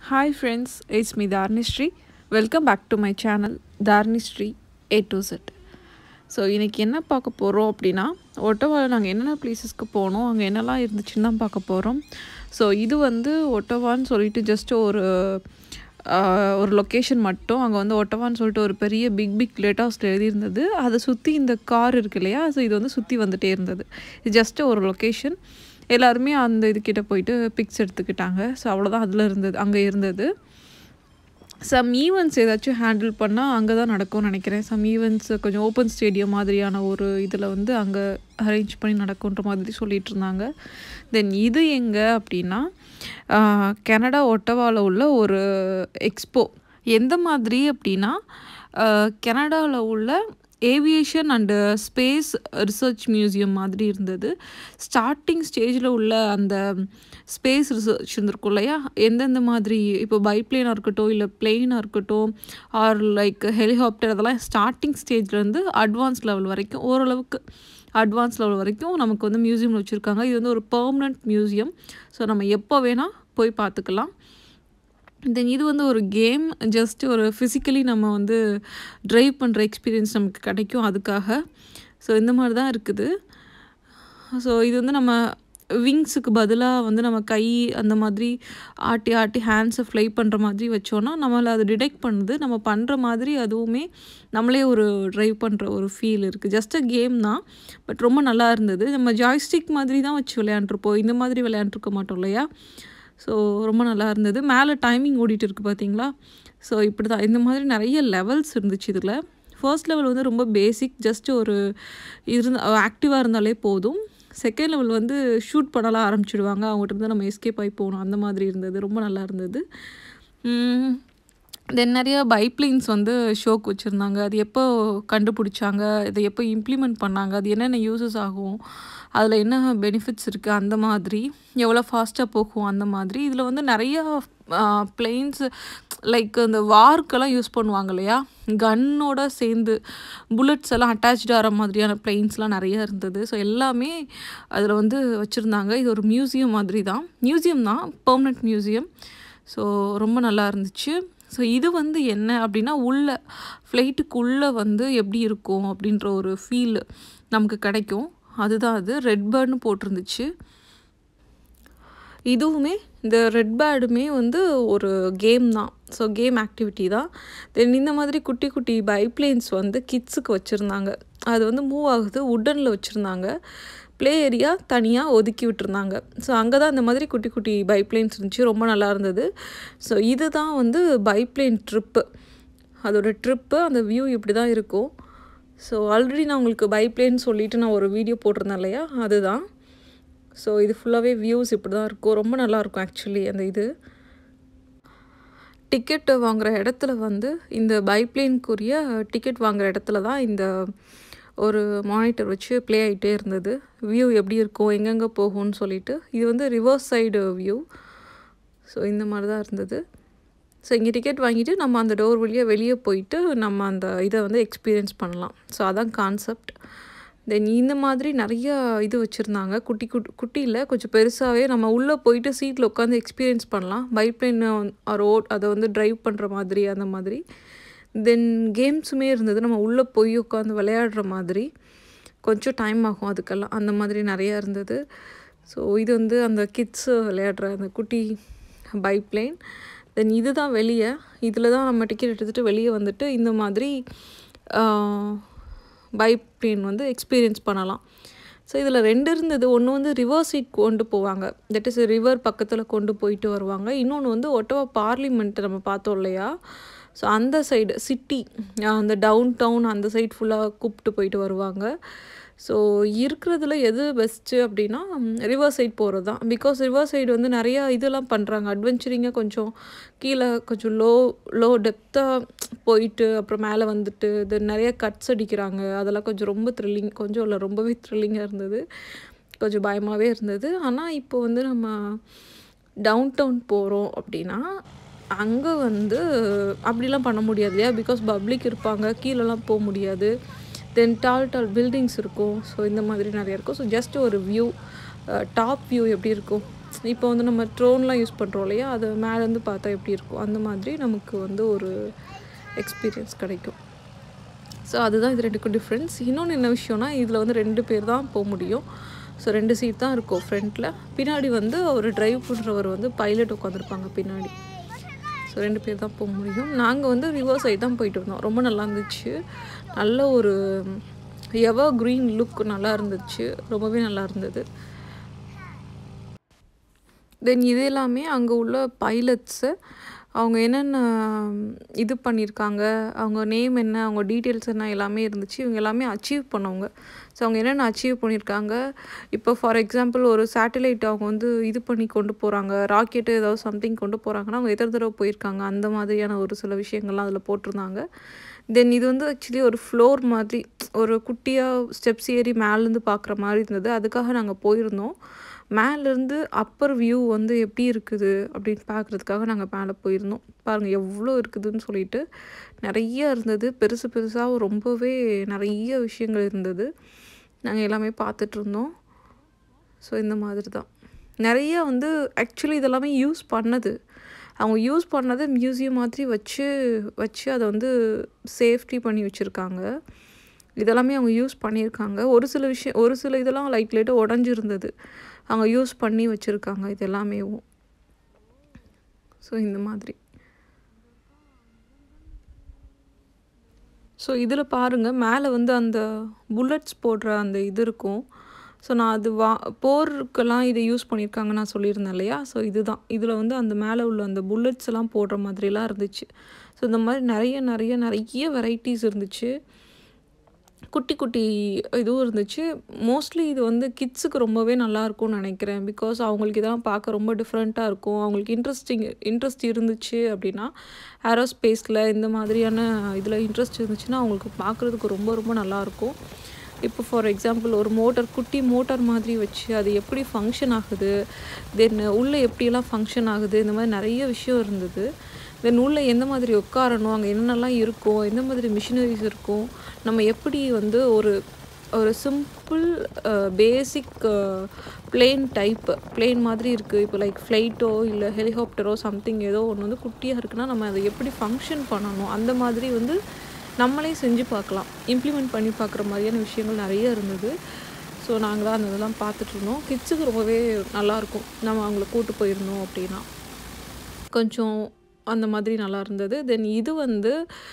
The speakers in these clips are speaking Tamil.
Hi friends, it's me Dharnishree. Welcome back to my channel Dharnishree A to Z. So இன்றைக்கி என்ன பார்க்க போகிறோம் அப்படின்னா ஒட்டவாவில் நாங்கள் என்னென்ன பிளேசஸ்க்கு போனோம் அங்கே என்னெல்லாம் இருந்துச்சுன்னு தான் பார்க்க போகிறோம் ஸோ இது வந்து ஒட்டவான்னு சொல்லிட்டு ஜஸ்ட் ஒரு ஆஹ், ஒரு லொக்கேஷன் மட்டும் அங்கே வந்து ஒட்டவான்னு சொல்லிட்டு ஒரு பெரிய பிக் பிக் லேட் ஹவுஸில் எழுதியிருந்தது அதை சுற்றி இந்த கார் இருக்கு இல்லையா ஸோ இது வந்து சுற்றி வந்துட்டே இருந்தது இது ஜஸ்ட் ஒரு லொக்கேஷன் எல்லாருமே அந்த இதுக்கிட்ட போயிட்டு பிக்ஸ் எடுத்துக்கிட்டாங்க ஸோ அவ்வளோதான் அதில் இருந்தது அங்கே இருந்தது சம் ஈவெண்ட்ஸ் ஏதாச்சும் ஹேண்டில் பண்ணால் அங்கே தான் நடக்கும்னு நினைக்கிறேன் சம் ஈவெண்ட்ஸ் கொஞ்சம் ஓப்பன் ஸ்டேடியம் மாதிரியான ஒரு இதில் வந்து அங்கே அரேஞ்ச் பண்ணி நடக்குன்ற மாதிரி சொல்லிட்டு இருந்தாங்க தென் இது எங்கே அப்படின்னா ஆஹ், கனடா ஒட்டவாவில் உள்ள ஒரு எக்ஸ்போ எந்த மாதிரி அப்படின்னா கனடாவில் உள்ள aviation and space research museum மாதிரி இருந்தது ஸ்டார்டிங் ஸ்டேஜில் உள்ள அந்த ஸ்பேஸ் ரிசர்ச் இருந்திருக்கும் இல்லையா எந்தெந்த மாதிரி இப்போ பைப்ளேனாக இருக்கட்டும் இல்லை பிளெயினாக இருக்கட்டும் ஆர் லைக் ஹெலிகாப்டர் அதெல்லாம் ஸ்டார்டிங் ஸ்டேஜ்லேருந்து அட்வான்ஸ் லெவல் வரைக்கும் ஓரளவுக்கு அட்வான்ஸ் லெவல் வரைக்கும் நமக்கு வந்து மியூசியம் வச்சுருக்காங்க இது வந்து ஒரு பெர்மனண்ட் மியூசியம் ஸோ நம்ம எப்போ வேணால் போய் பார்த்துக்கலாம் தென் இது வந்து ஒரு கேம் ஜஸ்ட் ஒரு ஃபிசிக்கலி நம்ம வந்து ட்ரைவ் பண்ணுற எக்ஸ்பீரியன்ஸ் நமக்கு கிடைக்கும் அதுக்காக ஸோ இந்த மாதிரி தான் இருக்குது ஸோ இது வந்து நம்ம விங்ஸுக்கு பதிலாக வந்து நம்ம கை அந்த மாதிரி ஆட்டி ஆட்டி ஹேண்ட்ஸை ஃப்ளை பண்ணுற மாதிரி வச்சோன்னா நம்மளை அது டிடெக்ட் பண்ணுது நம்ம பண்ணுற மாதிரி அதுவுமே நம்மளே ஒரு ட்ரைவ் பண்ணுற ஒரு ஃபீல் இருக்குது ஜஸ்ட் அ கேம் தான் பட் ரொம்ப நல்லா இருந்தது நம்ம ஜாய்ஸ்டிக் மாதிரி தான் வச்சு விளையாண்டுருப்போம் இந்த மாதிரி விளையாண்டுருக்க மாட்டோம் இல்லையா ஸோ ரொம்ப நல்லா இருந்தது மேலே டைமிங் ஓடிட்டு இருக்கு பார்த்தீங்களா ஸோ இப்படி தான் இந்த மாதிரி நிறைய லெவல்ஸ் இருந்துச்சு இதில் ஃபர்ஸ்ட் லெவல் வந்து ரொம்ப பேசிக் ஜஸ்ட் ஒரு இருந்த ஆக்டிவாக இருந்தாலே போதும் செகண்ட் லெவல் வந்து ஷூட் பண்ணலாம் ஆரம்பிச்சிடுவாங்க அவங்ககிட்ட இருந்து நம்ம எஸ்கேப் ஆகி போகணும் அந்த மாதிரி இருந்தது ரொம்ப நல்லா இருந்தது தென் நிறைய பைப்லைன்ஸ் வந்து ஷோக்கு வச்சுருந்தாங்க அது எப்போ கண்டுபிடிச்சாங்க இதை எப்போ இம்ப்ளிமெண்ட் பண்ணாங்க அது என்னென்ன யூசஸ் ஆகும் அதில் என்ன பெனிஃபிட்ஸ் இருக்குது அந்த மாதிரி எவ்வளோ ஃபாஸ்ட்டாக போகும் அந்த மாதிரி இதில் வந்து நிறையா பிளெயின்ஸ் லைக் இந்த வார்க்கெல்லாம் யூஸ் பண்ணுவாங்க இல்லையா கன்னோட சேர்ந்து புல்லட்ஸ் எல்லாம் அட்டாச்சாக ஆகிற மாதிரியான பிளெயின்ஸ்லாம் நிறைய இருந்தது ஸோ எல்லாமே அதில் வந்து வச்சுருந்தாங்க இது ஒரு மியூசியம் மாதிரி தான் மியூசியம் தான் பெர்மனெண்ட் மியூசியம் ஸோ ரொம்ப நல்லா இருந்துச்சு ஸோ இது வந்து என்ன அப்படின்னா உள்ள ஃப்ளைட்டுக்குள்ளே வந்து எப்படி இருக்கும் அப்படின்ற ஒரு ஃபீல் நமக்கு கிடைக்கும் அதுதான் அது ரெட் பேர்ட்னு போட்டிருந்துச்சு இதுவுமே இந்த ரெட் பேர்டுமே வந்து ஒரு கேம் தான் ஸோ கேம் ஆக்டிவிட்டி தான் தென் இந்த மாதிரி குட்டி குட்டி பைப்ளைன்ஸ் வந்து கிட்ஸுக்கு வச்சுருந்தாங்க அது வந்து மூவ் ஆகுது உட்டனில் வச்சுருந்தாங்க ப்ளே ஏரியா தனியாக ஒதுக்கி விட்டுருந்தாங்க ஸோ அங்கே தான் இந்த மாதிரி குட்டி குட்டி பைப்ளைன்ஸ் இருந்துச்சு ரொம்ப நல்லா இருந்தது ஸோ இது தான் வந்து பைப்ளைன் ட்ரிப்பு அதோட ட்ரிப்பு அந்த வியூ இப்படி தான் இருக்கும் ஸோ ஆல்ரெடி நான் உங்களுக்கு பைப்ளைன் சொல்லிட்டு நான் ஒரு வீடியோ போட்டிருந்தேன் இல்லையா அதுதான் ஸோ இது ஃபுல்லாகவே வியூஸ் இப்படி தான் இருக்கும் ரொம்ப நல்லாயிருக்கும் ஆக்சுவலி அந்த இது டிக்கெட் வாங்குகிற இடத்துல வந்து இந்த பைப்ளைனுக்குரிய டிக்கெட் வாங்குகிற இடத்துல தான் இந்த ஒரு மானிட்டர் வச்சு ப்ளே ஆகிட்டே இருந்தது வியூ எப்படி இருக்கும் எங்கெங்கே போகும்னு சொல்லிட்டு இது வந்து ரிவர்ஸ் சைடு வியூ ஸோ இந்த மாதிரி தான் இருந்தது ஸோ இங்கே டிக்கெட் வாங்கிட்டு நம்ம அந்த டோர் வழியாக வெளியே போயிட்டு நம்ம அந்த இதை வந்து எக்ஸ்பீரியன்ஸ் பண்ணலாம் ஸோ அதான் கான்செப்ட் தென் இந்த மாதிரி நிறைய இது வச்சுருந்தாங்க குட்டி குட்டி குட்டியில் கொஞ்சம் பெருசாகவே நம்ம உள்ளே போயிட்டு சீட்டில் உட்காந்து எக்ஸ்பீரியன்ஸ் பண்ணலாம் பைப்ளைன் ரோட் அதை வந்து ட்ரைவ் பண்ணுற மாதிரி அந்த மாதிரி தென் கேம்ஸுமே இருந்தது நம்ம உள்ளே போய் உட்காந்து விளையாடுற மாதிரி கொஞ்சம் டைம் ஆகும் அதுக்கெல்லாம் அந்த மாதிரி நிறையா இருந்தது ஸோ இது வந்து அந்த கிட்ஸு விளையாடுற அந்த குட்டி பைப்ளைன் தென் இது தான் வெளியே இதில் தான் நம்ம டிக்கெட் எடுத்துகிட்டு வெளியே வந்துட்டு இந்த மாதிரி பைப்ளைன் வந்து எக்ஸ்பீரியன்ஸ் பண்ணலாம் ஸோ இதில் ரெண்டு இருந்தது ஒன்று வந்து ரிவர் சைட் கொண்டு போவாங்க தட் இஸ் ரிவர் பக்கத்தில் கொண்டு போயிட்டு வருவாங்க இன்னொன்று வந்து ஒட்டவா பார்லிமெண்ட் நம்ம பார்த்தோம் இல்லையா ஸோ அந்த சைடு சிட்டி அந்த டவுன் டவுன் அந்த சைடு ஃபுல்லாக கூப்பிட்டு போயிட்டு வருவாங்க ஸோ இருக்கிறதுல எது பெஸ்ட்டு அப்படின்னா ரிவர் சைட் போகிறது தான் பிகாஸ் ரிவர் சைடு வந்து நிறையா இதெல்லாம் பண்ணுறாங்க அட்வென்ச்சரிங்காக கொஞ்சம் கீழே கொஞ்சம் லோ லோ டெப்த்தாக போயிட்டு அப்புறம் மேலே வந்துட்டு இது நிறைய கட்ஸ் அடிக்கிறாங்க அதெல்லாம் கொஞ்சம் ரொம்ப த்ரில்லிங் கொஞ்சம் இல்லை ரொம்பவே த்ரில்லிங்காக இருந்தது கொஞ்சம் பயமாகவே இருந்தது ஆனால் இப்போ வந்து நம்ம டவுன் டவுன் போகிறோம் அப்படின்னா அங்கே வந்து அப்படிலாம் பண்ண முடியாது இல்லையா பிகாஸ் பப்ளிக் இருப்பாங்க கீழெல்லாம் போக முடியாது தென் டால் டால் பில்டிங்ஸ் இருக்கும் ஸோ இந்த மாதிரி நிறைய இருக்கும் ஸோ ஜஸ்ட் ஒரு வியூ டாப் வியூ எப்படி இருக்கும் இப்போ வந்து நம்ம ட்ரோன்லாம் யூஸ் பண்ணுறோம் இல்லையா அது மேலேருந்து பார்த்தா எப்படி இருக்கும் அந்த மாதிரி நமக்கு வந்து ஒரு எக்ஸ்பீரியன்ஸ் கிடைக்கும் ஸோ அதுதான் இது ரெண்டுக்கும் டிஃப்ரென்ஸ் இன்னொன்று என்ன விஷயம்னா இதில் வந்து ரெண்டு பேர் தான் போக முடியும் ஸோ ரெண்டு சீட் தான் இருக்கும் ஃப்ரண்ட்டில் பின்னாடி வந்து ஒரு டிரைவ் பண்ணுறவர் வந்து பைலட் உட்காந்துருப்பாங்க பின்னாடி ஸோ ரெண்டு பேர் தான் போக முடியும் நாங்கள் வந்து ரிவர் சைடு தான் போயிட்டு வந்தோம் ரொம்ப நல்லா இருந்துச்சு நல்ல ஒரு எவர் க்ரீன் லுக் நல்லா இருந்துச்சு ரொம்பவே நல்லா இருந்தது தென் இது எல்லாமே அங்கே உள்ள பைலட்ஸு அவங்க என்னென்ன இது பண்ணியிருக்காங்க அவங்க நேம் என்ன அவங்க டீட்டெயில்ஸ் என்ன எல்லாமே இருந்துச்சு இவங்க எல்லாமே அச்சீவ் பண்ணவங்க ஸோ அவங்க என்னென்ன அச்சீவ் பண்ணியிருக்காங்க இப்போ ஃபார் எக்ஸாம்பிள் ஒரு சேட்டலைட் அவங்க வந்து இது பண்ணி கொண்டு போகிறாங்க ராக்கெட்டு ஏதாவது சம்திங் கொண்டு போகிறாங்கன்னா அவங்க எத்தனை தடவை போயிருக்காங்க அந்த மாதிரியான ஒரு சில விஷயங்கள்லாம் அதில் போட்டிருந்தாங்க தென் இது வந்து ஆக்சுவலி ஒரு ஃப்ளோர் மாதிரி ஒரு குட்டியாக ஸ்டெப்ஸ் ஏறி மேலேருந்து பார்க்குற மாதிரி இருந்தது அதுக்காக நாங்கள் போயிருந்தோம் மேலேருந்து அப்பர் வியூ வந்து எப்படி இருக்குது அப்படின்னு பார்க்குறதுக்காக நாங்கள் மேலே போயிருந்தோம் பாருங்கள் எவ்வளோ இருக்குதுன்னு சொல்லிட்டு நிறைய இருந்தது பெருசு பெருசாக ரொம்பவே நிறைய விஷயங்கள் இருந்தது நாங்கள் எல்லாமே பார்த்துட்டு இருந்தோம் ஸோ இந்த மாதிரி தான் நிறைய வந்து ஆக்சுவலி இதெல்லாமே யூஸ் பண்ணது அவங்க யூஸ் பண்ணது மியூசியம் மாதிரி வச்சு வச்சு அதை வந்து சேஃப்டி பண்ணி வச்சுருக்காங்க இதெல்லாமே அவங்க யூஸ் பண்ணியிருக்காங்க ஒரு சில விஷயம் ஒரு சில இதெல்லாம் லைட் லைட்டாக உடஞ்சிருந்தது அவங்க யூஸ் பண்ணி வச்சுருக்காங்க இது எல்லாமேவும் ஸோ இந்த மாதிரி ஸோ இதில் பாருங்கள் மேலே வந்து அந்த புல்லட்ஸ் போடுற அந்த இது இருக்கும் ஸோ நான் அது வா போருக்கெல்லாம் இதை யூஸ் பண்ணியிருக்காங்க நான் சொல்லியிருந்தேன் இல்லையா ஸோ இதுதான் இதில் வந்து அந்த மேலே உள்ள அந்த புல்லட்ஸ் எல்லாம் போடுற மாதிரிலாம் இருந்துச்சு ஸோ இந்த மாதிரி நிறைய நிறைய நிறைய வெரைட்டிஸ் இருந்துச்சு குட்டி குட்டி இதுவும் இருந்துச்சு மோஸ்ட்லி இது வந்து கிட்ஸுக்கு ரொம்பவே நல்லாயிருக்கும்னு நினைக்கிறேன் பிகாஸ் அவங்களுக்கு இதெல்லாம் பார்க்க ரொம்ப டிஃப்ரெண்ட்டாக இருக்கும் அவங்களுக்கு இன்ட்ரெஸ்டிங் இன்ட்ரெஸ்ட் இருந்துச்சு அப்படின்னா ஏரோஸ்பேஸில் இந்த மாதிரியான இதில் இன்ட்ரெஸ்ட் இருந்துச்சுன்னா அவங்களுக்கு பார்க்குறதுக்கு ரொம்ப ரொம்ப நல்லாயிருக்கும் இப்போ ஃபார் எக்ஸாம்பிள் ஒரு மோட்டார் குட்டி மோட்டார் மாதிரி வச்சு அது எப்படி ஃபங்க்ஷன் ஆகுது தென் உள்ளே எப்படியெல்லாம் ஃபங்க்ஷன் ஆகுது இந்த மாதிரி நிறைய விஷயம் இருந்தது தென் உள்ளே எந்த மாதிரி உட்காரணும் அங்கே என்னென்னலாம் இருக்கும் எந்த மாதிரி மிஷினரிஸ் இருக்கும் நம்ம எப்படி வந்து ஒரு ஒரு simple basic plain type plain மாதிரி இருக்குது இப்போ லைக் ஃப்ளைட்டோ இல்லை ஹெலிகாப்டரோ சம்திங் ஏதோ ஒன்று வந்து குட்டியாக இருக்குன்னா நம்ம அதை எப்படி ஃபங்க்ஷன் பண்ணணும் அந்த மாதிரி வந்து நம்மளே செஞ்சு பார்க்கலாம் இம்ப்ளிமெண்ட் பண்ணி பார்க்குற மாதிரியான விஷயங்கள் நிறைய இருந்தது ஸோ நாங்கள் தான் அந்த இதெல்லாம் பார்த்துட்டு இருந்தோம் கிட்ஸுக்கு ரொம்பவே நல்லாயிருக்கும் நம்ம அவங்கள கூட்டு போயிருந்தோம் அப்படின்னா கொஞ்சம் அந்த மாதிரி நல்லா இருந்தது தென் இது வந்து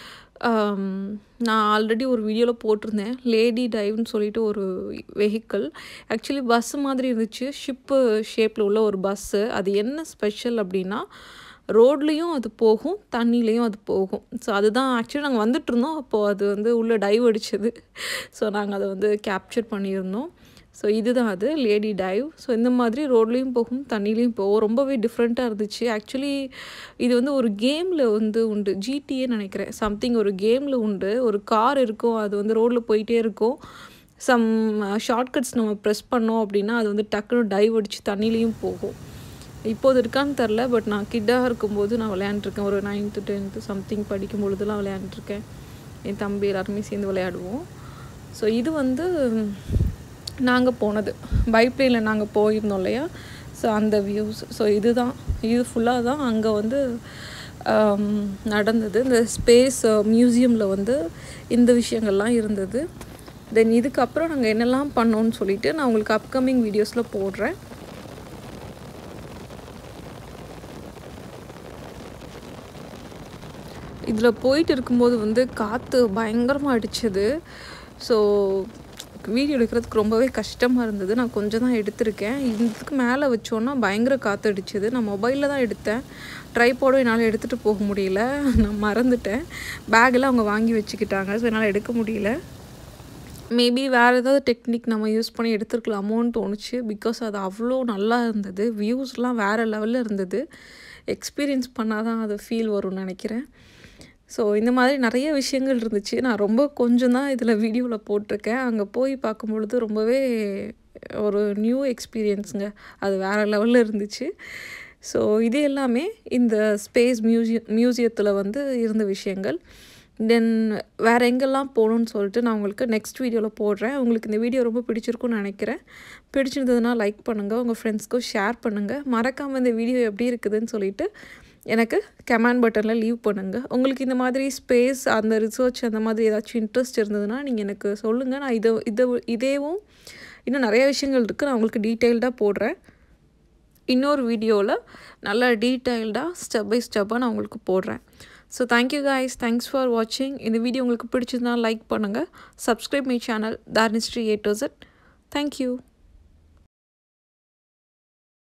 நான் ஆல்ரெடி ஒரு வீடியோவில் போட்டிருந்தேன் லேடி டைவ்னு சொல்லிட்டு ஒரு வெஹிக்கிள் ஆக்சுவலி பஸ்ஸு மாதிரி இருந்துச்சு ஷிப்பு ஷேப்பில் உள்ள ஒரு பஸ்ஸு அது என்ன ஸ்பெஷல் அப்படின்னா ரோட்லேயும் அது போகும் தண்ணிலேயும் அது போகும் ஸோ அதுதான் ஆக்சுவலி நாங்கள் வந்துட்டு இருந்தோம் அப்போது அது வந்து உள்ளே டைவ் அடிச்சது ஸோ நாங்கள் அதை வந்து கேப்சர் பண்ணியிருந்தோம் ஸோ இதுதான் அது லேடி டைவ் ஸோ இந்த மாதிரி ரோட்லேயும் போகும் தண்ணிலையும் போகும் ரொம்பவே டிஃப்ரெண்ட்டாக இருந்துச்சு ஆக்சுவலி இது வந்து ஒரு கேமில் வந்து உண்டு ஜிடிஏ நினைக்கிறேன் சம்திங் ஒரு கேமில் உண்டு ஒரு கார் இருக்கும் அது வந்து ரோட்டில் போயிட்டே இருக்கும் சம் ஷார்ட்கட்ஸ் நம்ம ப்ரெஸ் பண்ணோம் அப்படின்னா அது வந்து டக்குன்னு டைவ் அடித்து தண்ணிலையும் போகும் இப்போது இருக்கான்னு தெரில பட் நான் கிட்டாக இருக்கும்போது நான் விளையாண்டுருக்கேன் ஒரு நைன்த்து டென்த்து சம்திங் படிக்கும் பொழுதுலாம் விளையாண்டுருக்கேன் என் தம்பி எல்லாருமே சேர்ந்து விளையாடுவோம் ஸோ இது வந்து நாங்கள் போனது பைப்ளேனில் நாங்கள் போயிருந்தோம் இல்லையா ஸோ அந்த வியூஸ் ஸோ இதுதான் இது ஃபுல்லாக தான் அங்கே வந்து நடந்தது இந்த ஸ்பேஸ் மியூசியமில் வந்து இந்த விஷயங்கள்லாம் இருந்தது தென் இதுக்கப்புறம் நாங்கள் என்னெல்லாம் பண்ணோன்னு சொல்லிட்டு நான் உங்களுக்கு அப்கமிங் வீடியோஸில் போடுறேன் இதில் போயிட்டு இருக்கும்போது வந்து காற்று பயங்கரமாக அடிச்சது ஸோ வீடியோ எடுக்கிறதுக்கு ரொம்பவே கஷ்டமாக இருந்தது நான் கொஞ்சம் தான் எடுத்திருக்கேன் இதுக்கு மேலே வச்சோன்னா பயங்கர காற்று அடிச்சது நான் மொபைலில் தான் எடுத்தேன் ட்ரைபோடும் என்னால் எடுத்துகிட்டு போக முடியல நான் மறந்துட்டேன் பேக்கெல்லாம் அவங்க வாங்கி வச்சுக்கிட்டாங்க ஸோ என்னால் எடுக்க முடியல மேபி வேறு ஏதாவது டெக்னிக் நம்ம யூஸ் பண்ணி எடுத்துருக்கலாமோன்னு தோணுச்சு பிகாஸ் அது அவ்வளோ நல்லா இருந்தது வியூஸ்லாம் வேறு லெவலில் இருந்தது எக்ஸ்பீரியன்ஸ் பண்ணால் தான் அது ஃபீல் வரும்னு நினைக்கிறேன் ஸோ இந்த மாதிரி நிறைய விஷயங்கள் இருந்துச்சு நான் ரொம்ப கொஞ்சம் தான் இதில் வீடியோவில் போட்டிருக்கேன் அங்கே போய் பார்க்கும் பொழுது ரொம்பவே ஒரு நியூ எக்ஸ்பீரியன்ஸுங்க அது வேறு லெவலில் இருந்துச்சு ஸோ இது எல்லாமே இந்த ஸ்பேஸ் மியூசியம் மியூசியத்தில் வந்து இருந்த விஷயங்கள் தென் வேறு எங்கெல்லாம் போகணுன்னு சொல்லிட்டு நான் உங்களுக்கு நெக்ஸ்ட் வீடியோவில் போடுறேன் உங்களுக்கு இந்த வீடியோ ரொம்ப பிடிச்சிருக்கும்னு நினைக்கிறேன் பிடிச்சிருந்ததுன்னா லைக் பண்ணுங்கள் உங்கள் ஃப்ரெண்ட்ஸ்க்கும் ஷேர் பண்ணுங்கள் மறக்காமல் இந்த வீடியோ எப்படி இருக்குதுன்னு சொல்லிட்டு எனக்கு கமெண்ட் பட்டனில் லீவ் பண்ணுங்கள் உங்களுக்கு இந்த மாதிரி ஸ்பேஸ் அந்த ரிசர்ச் அந்த மாதிரி ஏதாச்சும் இன்ட்ரெஸ்ட் இருந்ததுன்னா நீங்கள் எனக்கு சொல்லுங்கள் நான் இதை இதை இதேவும் இன்னும் நிறைய விஷயங்கள் இருக்குது நான் உங்களுக்கு டீட்டெயில்டாக போடுறேன் இன்னொரு வீடியோவில் நல்லா டீட்டெயில்டாக ஸ்டெப் பை ஸ்டெப்பாக நான் உங்களுக்கு போடுறேன் so thank you guys thanks for வாட்சிங் இந்த வீடியோ உங்களுக்கு பிடிச்சதுனா லைக் பண்ணுங்கள் சப்ஸ்கிரைப் மை சேனல் தார்னிஸ்ட்ரி ஏ டு செட் தேங்க்யூ